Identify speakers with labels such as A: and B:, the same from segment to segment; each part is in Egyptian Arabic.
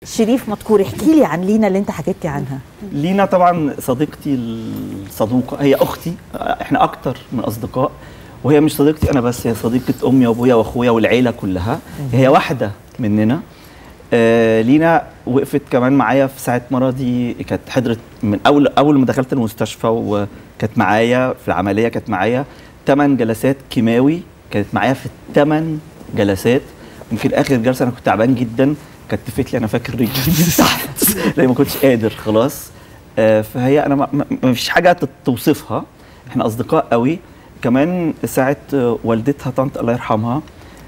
A: شريف مدكور احكي لي عن لينا اللي انت حكيت لي عنها
B: لينا طبعا صديقتي الصدوقه هي اختي احنا اكتر من اصدقاء وهي مش صديقتي انا بس هي صديقه امي وابويا واخويا والعيله كلها هي واحده مننا آه لينا وقفت كمان معايا في ساعه مرضي كانت حضرت من اول اول ما دخلت المستشفى وكانت معايا في العمليه كانت معايا ثمان جلسات كيماوي كانت معايا في الثمان جلسات يمكن اخر جلسه انا كنت تعبان جدا كتفت لي انا فاكر رجلي من تحت لان ما كنتش قادر خلاص آه فهي انا ما ما- ما فيش حاجه توصفها احنا اصدقاء قوي كمان ساعه آه، والدتها طنط الله يرحمها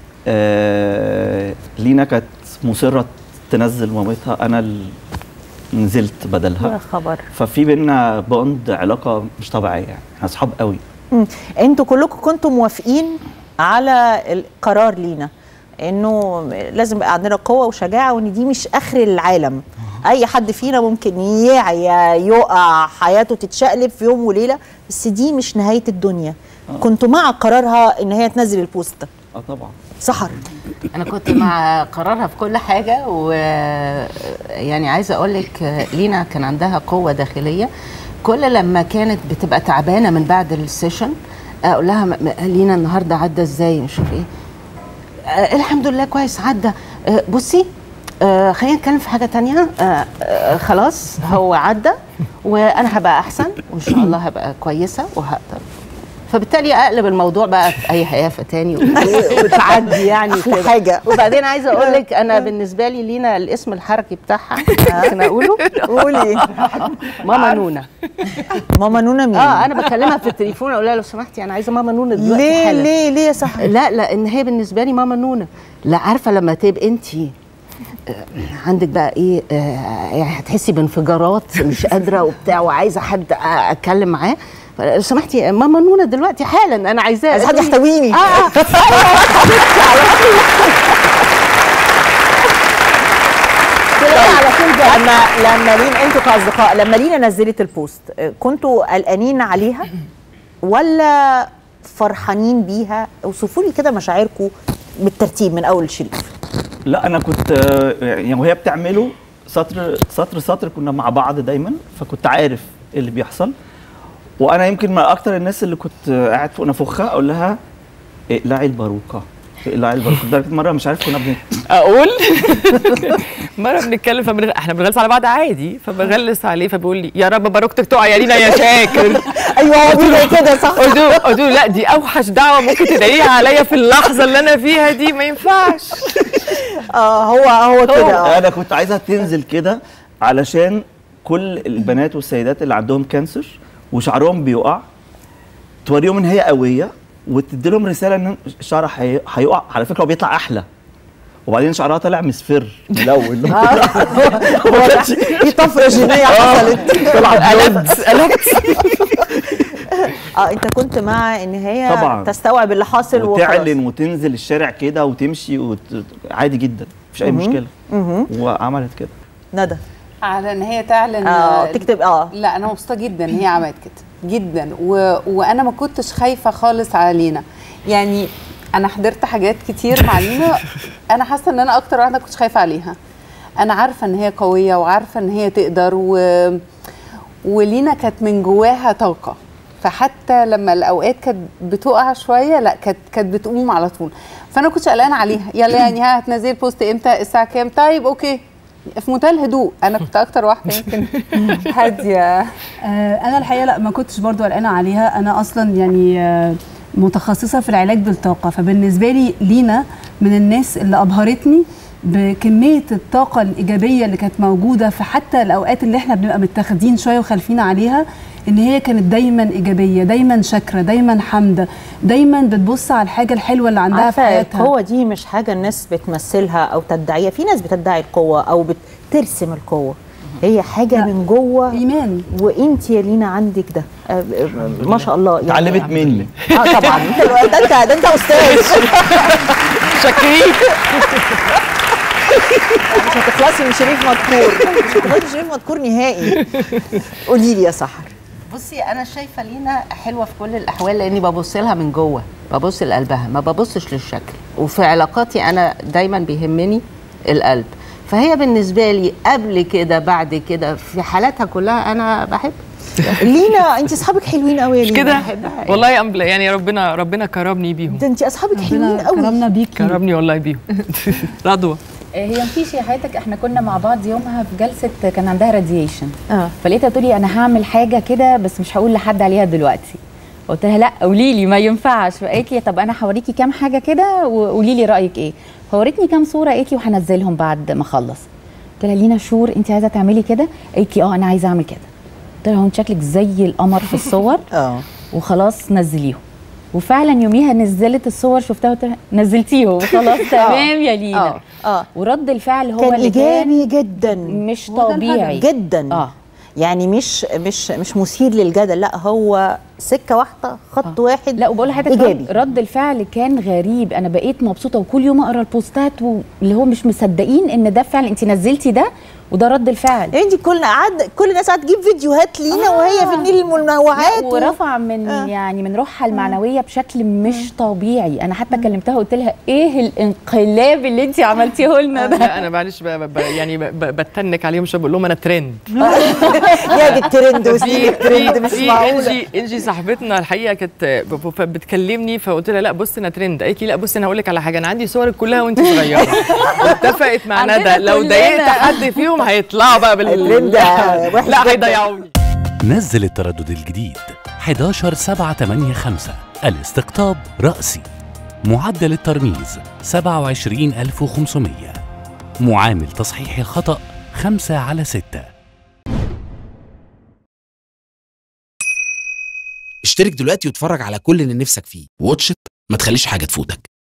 B: آه لينا كانت مصره تنزل مامتها انا ال- نزلت
A: يا
B: بدلها
A: خبر
B: ففي بينا بوند علاقه مش طبيعيه يعني احنا اصحاب قوي
A: مم. انتوا كلكم كنتوا موافقين على القرار لينا انه لازم يبقى عندنا قوه وشجاعه وان دي مش اخر العالم اي حد فينا ممكن يعيا يقع حياته تتشقلب في يوم وليله بس دي مش نهايه الدنيا كنتوا مع قرارها ان هي تنزل البوست
B: اه طبعا
A: سحر
C: انا كنت مع قرارها في كل حاجه و يعني عايزه اقول لك لينا كان عندها قوه داخليه كل لما كانت بتبقى تعبانه من بعد السيشن اقول لها م- م- لينا النهارده عدى ازاي مش عارف ايه آه الحمد لله كويس عدى آه بصي آه خلينا نتكلم في حاجه تانية آه آه خلاص هو عدى وانا هبقى احسن وان شاء الله هبقى كويسه وهقدر فبالتالي اقلب الموضوع بقى في اي هيافه تاني و- وتعدي يعني
A: أحلى
C: كده.
A: حاجة.
C: وبعدين عايزه اقول لك انا بالنسبه لي لينا الاسم الحركي بتاعها ممكن اقوله
A: قولي
C: ماما نونا
A: ماما نونا مين
C: اه انا بكلمها في التليفون اقول لها لو سمحتي انا عايزه ماما نونا دلوقتي
A: ليه
C: حالا.
A: ليه ليه يا سحر
C: لا لا ان هي بالنسبه لي ماما نونا لا عارفه لما تبقى انت عندك بقى ايه آه، يعني هتحسي بانفجارات مش قادره وبتاع وعايزه حد آه، اتكلم معاه لو سمحتي ماما نونا دلوقتي حالا انا عايزاه
A: عايز حد
C: قالت لي-
A: يحتويني
C: اه اه تلاقي على طول بقى
A: لما لما لين انتوا كاصدقاء لما لينا نزلت البوست آه، كنتوا قلقانين عليها ولا فرحانين بيها اوصفوا لي كده مشاعركم بالترتيب من اول شريف
B: لا انا كنت آه، يعني وهي بتعمله سطر سطر سطر كنا مع بعض دايما فكنت عارف ايه اللي بيحصل وانا يمكن من اكتر الناس اللي كنت آه، قاعد فوق نافوخها اقول لها اقلعي الباروكه اقلعي الباروكه لدرجه مره مش عارف كنا بن...
D: اقول مره بنتكلم فبنغ... احنا بنغلس على بعض عادي فبغلس عليه فبيقول لي يا رب باروكتك تقع يا لينا يا شاكر
A: ايوه هو بيقول كده صح
D: قلت له قلت له لا دي اوحش دعوه ممكن تلاقيها عليا في اللحظه اللي انا فيها دي ما ينفعش
A: اه هو هو كده آه.
B: انا كنت عايزها تنزل كده علشان كل البنات والسيدات اللي عندهم كانسر وشعرهم بيقع توريهم ان هي قويه وتدي لهم رساله ان شعرها هي- هيقع على فكره هو بيطلع احلى وبعدين شعرها طلع مصفر ملون
A: هو ده. في طفره جينيه حصلت
B: طلع بلوند
A: اه انت كنت مع ان هي
B: طبعاً.
A: تستوعب اللي حاصل وخلاص
B: وتعلن وتنزل الشارع كده وتمشي وت... عادي جدا مفيش اي مشكله وعملت كده
A: ندى
E: على ان هي تعلن
A: اه تكتب اه
E: لا انا مبسوطه جدا ان هي عملت كده جدا و... وانا ما كنتش خايفه خالص على لينا يعني انا حضرت حاجات كتير مع لينا انا حاسه ان انا اكتر واحده كنت خايفه عليها انا عارفه ان هي قويه وعارفه ان هي تقدر و... ولينا كانت من جواها طاقه فحتى لما الاوقات كانت بتقع شويه لا كانت كانت بتقوم على طول فانا كنتش قلقانه عليها يلا يعني ها هتنزلي البوست امتى الساعه كام طيب اوكي في منتهى الهدوء انا كنت اكتر واحده يمكن هاديه
F: آه، انا الحقيقه لا ما كنتش برضو قلقانه عليها انا اصلا يعني آه، متخصصه في العلاج بالطاقه فبالنسبه لي لينا من الناس اللي ابهرتني بكميه الطاقه الايجابيه اللي كانت موجوده في حتى الاوقات اللي احنا بنبقى متاخدين شويه وخالفين عليها ان هي كانت دايما ايجابيه دايما شاكره دايما حامده دايما بتبص على الحاجه الحلوه اللي عندها في
A: عارفه
F: حياتها
A: القوه دي مش حاجه الناس بتمثلها او تدعيها في ناس بتدعي القوه او بترسم القوه هي حاجه
F: لا.
A: من جوه
F: ايمان
A: وانت يا لينا عندك ده آه، آه، ما شاء الله يعني
B: اتعلمت مني
A: اه طبعا انت ده انت ده انت استاذ
D: شاكرين
A: مش هتخلصي من شريف مذكور مش هتخلصي من شريف مذكور نهائي قولي لي يا سحر
C: بصي انا شايفه لينا حلوه في كل الاحوال لاني ببص لها من جوه ببص لقلبها ما ببصش للشكل وفي علاقاتي انا دايما بيهمني القلب فهي بالنسبه لي قبل كده بعد كده في حالاتها كلها انا بحب
A: لينا انت اصحابك حلوين قوي يا
D: مش
A: لينا
D: كده
C: بحبها.
D: والله يا أمبلا يعني ربنا ربنا كرمني بيهم
A: ده انت اصحابك حلوين
F: ربنا
A: قوي
F: كرمنا بيكي
D: كرمني والله بيهم رضوى
G: هي مفيش يا حياتك احنا كنا مع بعض يومها في جلسه كان عندها راديشن
A: اه
G: فلقيتها تقولي انا هعمل حاجه كده بس مش هقول لحد عليها دلوقتي قلت لها لا قولي لي ما ينفعش فقالت لي طب انا هوريكي كام حاجه كده وقولي لي رايك ايه فورتني كام صوره قالت لي وهنزلهم بعد ما اخلص قلت لها لينا شور انت عايزه تعملي كده قالت لي اه انا عايزه اعمل كده قلت لها هو انت شكلك زي القمر في الصور
A: اه
G: وخلاص نزليهم وفعلا يوميها نزلت الصور شفتها قلت لها نزلتيهم خلاص تمام يا لينا
A: اه اه
G: ورد الفعل هو
A: كان
G: اللي كان
A: ايجابي جدا
G: مش
F: هو ده
G: طبيعي
A: جدا
G: اه
A: يعني مش مش مش مثير للجدل لا هو سكه واحده خط واحد
G: لا وبقول لحضرتك
A: ايجابي
G: رد, رد الفعل كان غريب انا بقيت مبسوطه وكل يوم اقرا البوستات واللي هو مش مصدقين ان ده فعلا انت نزلتي ده وده رد الفعل
A: انت كل قعد كل الناس قاعده تجيب فيديوهات لينا
G: آه.
A: وهي في النيل المنوعات
G: لا،
A: و-
G: ورفع من
A: آه.
G: يعني من روحها المعنويه بشكل مش طبيعي انا حتى كلمتها قلت لها ايه الانقلاب اللي انت عملتيه لنا ده
D: لا انا معلش ب- ب- يعني ب- ب- بتنك عليهم شويه بقول لهم انا ترند
A: يا دي الترند وسيب الترند مش
D: في
A: معقوله
D: انجي انجي صاحبتنا الحقيقه كانت ب- ب- بتكلمني فقلت لها لا بص انا ترند قالت لي لا بص انا هقول لك على حاجه انا عندي صورك كلها وانت صغيره واتفقت مع
G: عندنا
D: ندى لو
G: كلنا.
D: ضايقت حد فيهم هيطلعوا بقى بال
A: الترند وحش
D: لا
A: جداً.
D: هيضيعوني
H: نزل التردد الجديد 11 7 8 5 الاستقطاب رأسي معدل الترميز 27500 معامل تصحيح الخطأ 5 على 6
I: اشترك دلوقتي واتفرج على كل اللي نفسك فيه واتش إت، ما تخليش حاجة تفوتك